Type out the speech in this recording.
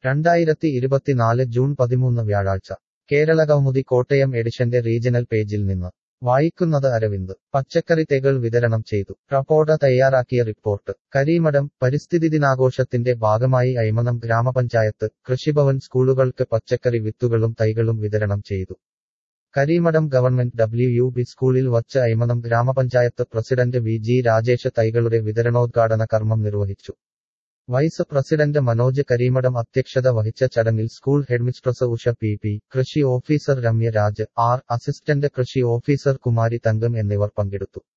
രണ്ടായിരത്തി ഇരുപത്തിനാല് ജൂൺ പതിമൂന്ന് വ്യാഴാഴ്ച കേരള കൗമുദി കോട്ടയം എഡിഷന്റെ റീജണൽ പേജിൽ നിന്ന് വായിക്കുന്നത് അരവിന്ദ് പച്ചക്കറി തൈകൾ വിതരണം ചെയ്തു റപ്പോർട്ട തയ്യാറാക്കിയ റിപ്പോർട്ട് കരീമഠം പരിസ്ഥിതി ദിനാഘോഷത്തിന്റെ ഭാഗമായി അയ്മനം ഗ്രാമപഞ്ചായത്ത് കൃഷിഭവൻ സ്കൂളുകൾക്ക് പച്ചക്കറി വിത്തുകളും തൈകളും വിതരണം ചെയ്തു Karimadom government W U B സ്കൂളിൽ വച്ച് അയ്മനം ഗ്രാമപഞ്ചായത്ത് പ്രസിഡന്റ് വി ജി രാജേഷ് തൈകളുടെ വിതരണോദ്ഘാടന കർമ്മം നിർവഹിച്ചു വൈസ് പ്രസിഡന്റ് മനോജ് കരീമഠം അധ്യക്ഷത വഹിച്ച ചടങ്ങിൽ school headmistress Usha P P കൃഷി officer Ramya Raj R assistant കൃഷി ഓഫീസർ കുമാരി തങ്കം എന്നിവർ പങ്കെടുത്തു